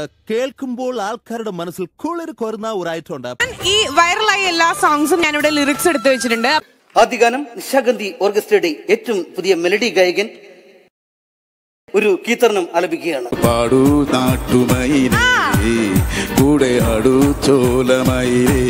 കേൾക്കുമ്പോൾ ആൾക്കാരുടെ മനസ്സിൽ കുളിര് കൊരുന്ന ഒരു ഐറ്റം ഉണ്ട് ഈ വൈറലായ എല്ലാ സോങ്സും ഞാനിവിടെ ലിറിക്സ് എടുത്ത് വെച്ചിട്ടുണ്ട് ആദ്യ ഗാനം നിശാഗന്ധി ഓർക്കസ്ട്രയുടെ ഏറ്റവും പുതിയ മെലഡി ഗായകൻ ഒരു കീർത്തനം ആലപിക്കുകയാണ് പാടൂ നാട്ടുമയിലേ കൂടെ ആടൂ ചോലമയിലേ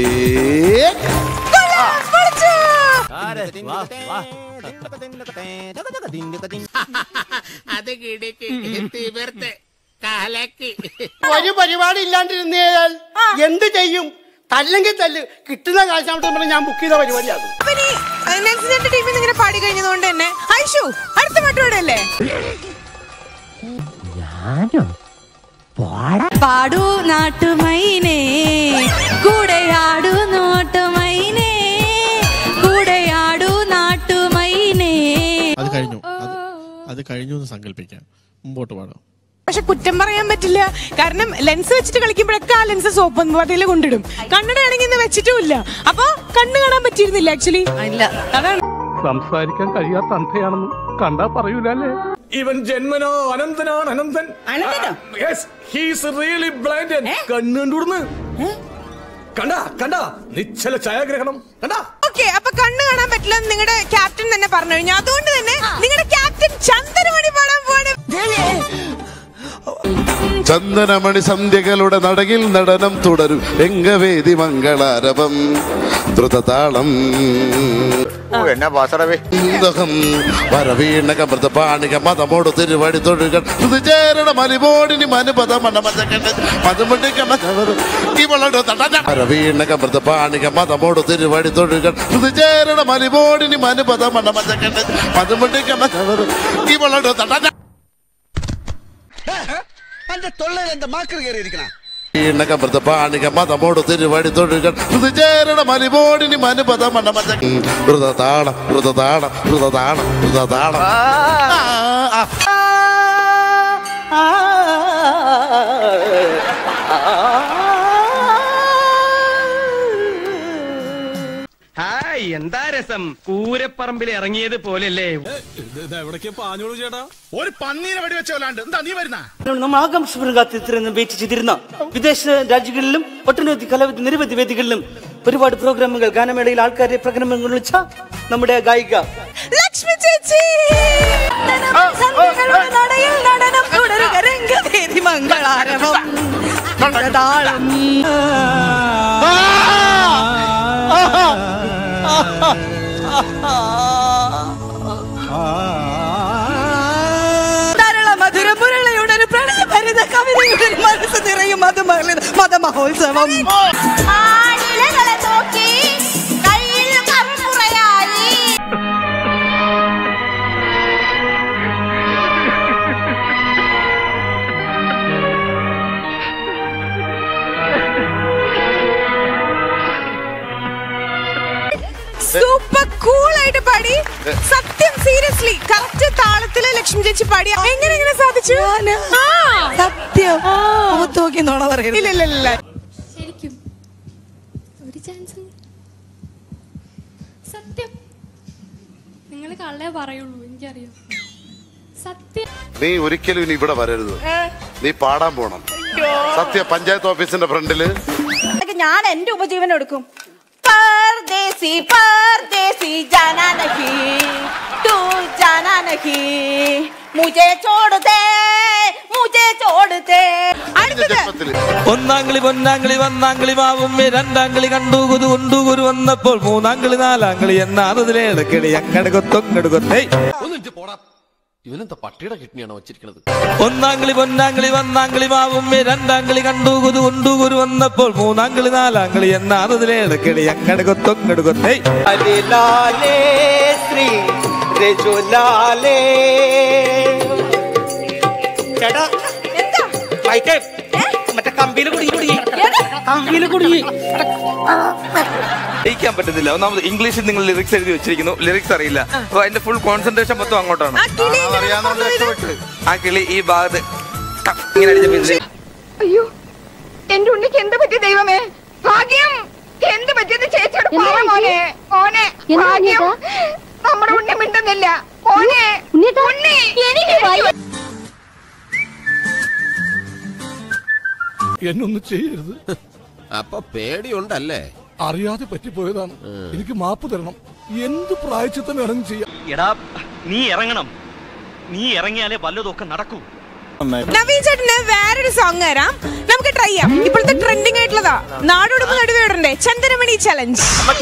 അത് കിടക്ക് തീവർത്ത് കാലക്ക് ഒരു പരിപാടി ഇല്ലാണ്ടിരുന്നാൽ എന്ത് ചെയ്യും തല്ലെങ്കിൽ തല്ല് കിട്ടുന്ന കാശ് അവിടെ നമ്മൾ ഞാൻ ബുക്ക് ചെയ്ത പരിപാടിയാണ് അപ്പൊ ഇനി നെൽസന്റെ ടീമിൽ നിന്ന് ഇങ്ങനെ പാടി കഴിഞ്ഞതുകൊണ്ട് തന്നെ ഐഷു അടുത്ത പാട്ടോടെ അല്ലേ പാടൂ നാട്ടുമൈനേ കൂടെയാടൂ നോട്ടുമൈനേ കൂടെയാടൂ നാട്ടുമൈനേ അത് കഴിഞ്ഞു അത് അത് കഴിഞ്ഞു എന്ന് സങ്കല്പിക്കാം മുമ്പോട്ട് പാടാം പക്ഷെ കുറ്റം പറയാൻ പറ്റില്ല കാരണം ലെൻസ് വെച്ചിട്ട് കളിക്കുമ്പോഴൊക്കെ ആ ലെൻസ് സോപ്പ് പതയിൽ കൊണ്ടിടും കണ്ണടയാണെങ്കിൽ ഇന്ന് വെച്ചിട്ടുമില്ല അപ്പൊ കണ്ണ് കാണാൻ പറ്റിയിരുന്നില്ല ആക്ച്വലി ഇല്ല അതാണ് സംസാരിക്കാൻ കഴിയാത്ത അന്ധയാണെന്ന് കണ്ടാ പറയൂലേ ഇവൻ ജന്മനോ അനന്തനാണ് അനന്തൻ ഹീസ് റിയലി ബ്ലൈൻഡ് കണ്ണു കണ്ടുവിടുന്ന് കണ്ട കണ്ട നിശ്ചല ഛായാഗ്രഹണം കണ്ടാ ഓക്കെ അപ്പൊ കണ്ണ് കാണാൻ പറ്റില്ല നിങ്ങളുടെ ക്യാപ്റ്റൻ തന്നെ പറഞ്ഞു കഴിഞ്ഞു അതുകൊണ്ട് തന്നെ നിങ്ങളുടെ ക്യാപ്റ്റൻ ചന്ദ്രമണി പാടാൻ പോവാണ് ചന്ദനമണി സന്ധ്യകളുടെ നടകിൽ നടനം തുടരും രംഗവേദി മംഗളാരവം ദ്രുതതാളം എന്നാ പാസറവേ ദഹം വരവീണ കമൃത പാണിക മതമോട് തിരുവടി തൊഴുകൾ ചേരണ മലിമോടിനി മനുപത മണമതകണ്ട മതമുണ്ടി കമതവർ ഇവളോട് തടഞ്ഞ വരവീണ കമൃത പാണിക മതമോട് തിരുവടി തൊഴുകൾ ചേരണ മലിമോടിനി മനുപത മണമതകണ്ട മതമുണ്ടി കമതവർ ഇവളോട് തടഞ്ഞ എന്റെ തൊള്ളയിൽ എന്താ മാക്കർ കയറിയിരിക്കണ വീണകമൃത പാണിക മതമോട് തിരുവടി തൊഴുകൾ ചേരണ മലിമോടിനി മനുപത മണമത ഹൃദതാളം ഹൃദതാളം ഹൃദതാളം ഹൃദതാളം ഹായ് എന്താ രസം കൂരപ്പറമ്പിൽ ഇറങ്ങിയത് പോലെയല്ലേ ഒരു പന്നീനെ വെടിവെച്ച കൊല്ലാണ്ട് എന്താ നീ വരുന്ന നമ്മൾ ആകാംക്ഷപൂർവ്വം കാത്തിരുന്ന് വെയിറ്റ് ചെയ്തിരുന്ന വിദേശ രാജ്യങ്ങളിലും ഒട്ടനവധി കല നിരവധി വേദികളിലും ഒരുപാട് പ്രോഗ്രാമുകൾ ഗാനമേളയിൽ ആൾക്കാരെ പ്രകടനങ്ങൾ വിളിച്ച നമ്മുടെ ഗായിക ലക്ഷ്മി ചേച്ചി സന്ധ്യകളുടെ നടയിൽ നടനം തുടരുക രംഗവേദി മംഗളാരവം താളം ധാരാള മധുര മുരളയുടെ ഒരു പ്രണയഭരിത കവിതയുടെ ഒരു മനസ്സ് നിറയും മത മതമഹോത്സവം നോക്കി കയ്യിൽ കറുമുറയായി സൂപ്പർ കൂൾ ആയിട്ട് പാടി സത്യം സീരിയസ്ലി കറക്റ്റ് താളത്തില് ലക്ഷ്മി ചേച്ചി പാടി എങ്ങനെ എങ്ങനെ സാധിച്ചു ആ. സത്യം മുഖത്ത് നോക്കി നോണ പറയുന്നത് ഇല്ല ഇല്ല ഇല്ല ശരിക്കും ഒരു ചാൻസ് സത്യം നിങ്ങൾ കള്ളേ പറയുള്ളൂ എനിക്കറിയാം സത്യം നീ ഒരിക്കലും ഇനി ഇവിടെ വരരുത് നീ പാടാൻ പോണം സത്യ പഞ്ചായത്ത് ഓഫീസിന്റെ ഫ്രണ്ടില് ഞാൻ എന്റെ ഉപജീവനം എടുക്കും परदेसी परदेसी जाना नहीं तू जाना नहीं मुझे छोड़ दे मुझे छोड़ दे അടുത്തത് ജന്മത്തില് ഒന്നാംകിളി പൊന്നാംകിളി വന്നാംകിളി മാവും രണ്ടാംകിളി കണ്ടു കുതു കൊണ്ടു കുരു വന്നപ്പോൾ മൂന്നാംകിളി നാലാംകിളി എന്നാറതിലെ ഇടക്കിളി അങ്ങടുകൊത്തൊങ്ങടുകൊത്തേ ഒന്നിട്ട് പോടാ ഇവനെന്താ പട്ടിയുടെ കിഡ്നിയാണോ വെച്ചിരിക്കണത് ഒന്നാംകിളി പൊന്നാംകിളി വന്നാംകിളി മാവും രണ്ടാംകിളി കണ്ടു കുതു കൊണ്ടു കുരു വന്നപ്പോൾ മൂന്നാംകിളി നാലാംകിളി എന്നാറതിലെ ഇടക്കിളി അങ്ങടുകൊത്തൊങ്ങടുകൊത്തേ ശ്രീ രജുലാലേ ചേട്ടാ മൈക്കേ മറ്റേ കമ്പിയില് കുടുങ്ങി കുടുങ്ങി കമ്പിയില് കുടുങ്ങി ജയിക്കാൻ പറ്റുന്നില്ല ഒന്നാമത് ഇംഗ്ലീഷിൽ നിങ്ങൾ ലിറിക്സ് എഴുതി വെച്ചിരിക്കുന്നു ലിറിക്സ് അറിയില്ല അപ്പൊ അതിന്റെ ഫുൾ കോൺസെൻട്രേഷൻ മൊത്തം അങ്ങോട്ടാണ് ആ കിളി ഇങ്ങനെ കൊണ്ടുപോയത്. ആ കിളി ഈ ഭാഗത്ത് ടം ഇങ്ങനെ അടിച്ചപ്പോൾ ഇത് അയ്യോ എന്റെ ഉണ്ണിക്ക് എന്ത് പറ്റി ദൈവമേ ഭാഗ്യം എന്ത് പറ്റിയത് ചേച്ചിയോട് പറ മോനെ മോനെ ഭാഗ്യം നമ്മുടെ ഉണ്ണി മിണ്ടുന്നില്ല മോനെ ഉണ്ണി എനിക്ക് എന്നൊന്നും ചെയ്യരുത് അപ്പൊ പേടിയുണ്ടല്ലേ അറിയാതെ പറ്റിപ്പോയതാണ് എനിക്ക് മാപ്പ് തരണം എന്ത് പ്രായച്ചിത്തം വേണമെങ്കിലും ചെയ്യാം എടാ നീ ഇറങ്ങണം നീ ഇറങ്ങിയാലേ വല്ലതൊക്കെ നടക്കൂ നവീൻ ചേട്ടന് വേറൊരു സോങ് തരാം നമുക്ക് ട്രൈ ചെയ്യാം ഇപ്പോഴത്തെ ട്രെൻഡിങ് ആയിട്ടുള്ളതാ നാടോടുമ്പ് നടുവേ ഇടണ്ടേ ചന്ദനമണി ചലഞ്ച്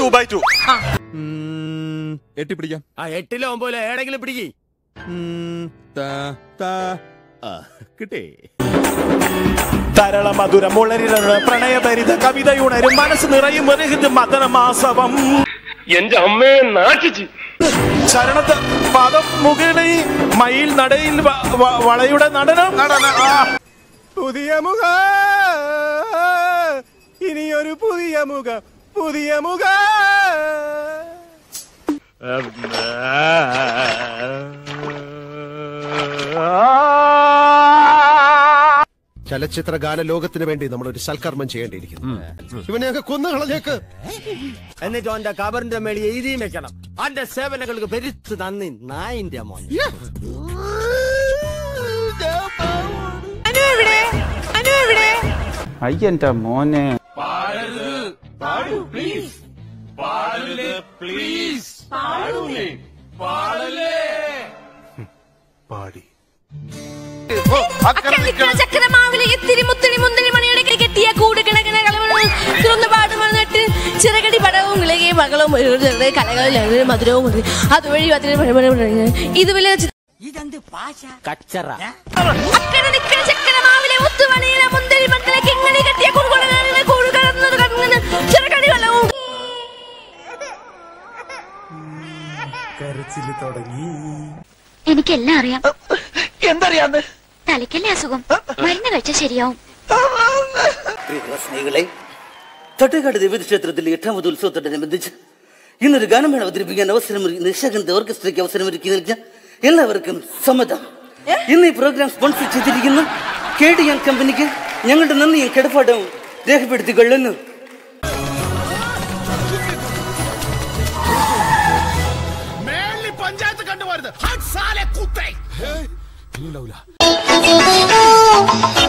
എട്ടി പിടിക്കാം ആ എട്ടിലോ ഒമ്പതിലോ ഏടെങ്കിലും പിടിക്കേ കിട്ടേ തരള മധുര മുളരിട പ്രണയഭരിത കവിതയുണരും മനസ്സ് നിറയും ഒരു മദനമാസവം എന്റെ അമ്മയെ നാട്ടിച്ച് ശരണത്ത് പദം മുകിടി മയിൽ നടയിൽ വ- വ- വളയുടെ നടനം പുതിയ മുഖ ഇനിയൊരു പുതിയ മുഖ പുതിയ മുഖ ചലച്ചിത്ര ഗാന ലോകത്തിന് വേണ്ടി നമ്മൾ ഒരു സൽക്കർമ്മം ചെയ്യേണ്ടിയിരിക്കുന്നു ഇവനെയൊക്കെ കൊന്നു കളഞ്ഞേക്ക് എന്നിട്ട് അവന്റെ കബറിന്റെ മേളി എഴുതിയും വെക്കണം അവന്റെ സേവനങ്ങൾക്ക് പെരുത്ത് നന്ദി നായിന്റെ മോൻ അനു എവിടെ അനു എവിടെ അയ്യന്റെ മോനെ പാടി ചക്രമാവിലെ ഇത്തിരി മുത്തിരി മുന്തിരി മണിയുടെ കൈ കെട്ടിയ കൂട് കിണകിണ കളവണം തുറന്ന് പാടുമ്പോൾ നട്ട് ചിറകടി പടവും ഇളകിയ മകളും കലകളിൽ മധുരവും ഉണ്ട് അതുവഴി അതിന് മഴമഴ ഇതുപോലെ കച്ചറ അക്കരെ നിക്കണ ചക്രമാവിലെ മുത്തുമണിയിലെ മുന്തിരി മക്കളെ കിങ്ങണി കെട്ടിയ കുറുകുളങ്ങളിലെ കൂട് കടന്നത് കടന്നു ചിറകടി വെള്ളവും കരച്ചില് തുടങ്ങി എനിക്കെല്ലാം അറിയാം എന്തറിയാന്ന് തലയ്ക്കല്ലേ അസുഖം മരുന്ന് കഴിച്ചാൽ ശരിയാവും സ്നേഹികളെ തട്ടേക്കാട് ദേവീക്ഷേത്രത്തിലെ എട്ടാമത് ഉത്സവത്തോടനുബന്ധിച്ച് ഇന്നൊരു ഗാനമേള അവതരിപ്പിക്കാൻ അവസരമൊരുക്കി നിശാഗന്ധ ഓർക്കസ്ട്രയ്ക്ക് അവസരമൊരുക്കി നൽകിയ എല്ലാവർക്കും സമ്മതം ഇന്ന് ഈ പ്രോഗ്രാം സ്പോൺസർ ചെയ്തിരിക്കുന്ന കെ ഡി എൻ കമ്പനിക്ക് ഞങ്ങളുടെ നന്ദിയും കിടപ്പാടവും രേഖപ്പെടുത്തിക്കൊള്ളുന്നു പഞ്ചായത്ത് കണ്ടുപോരുത് ഉണ്ടാവില്ല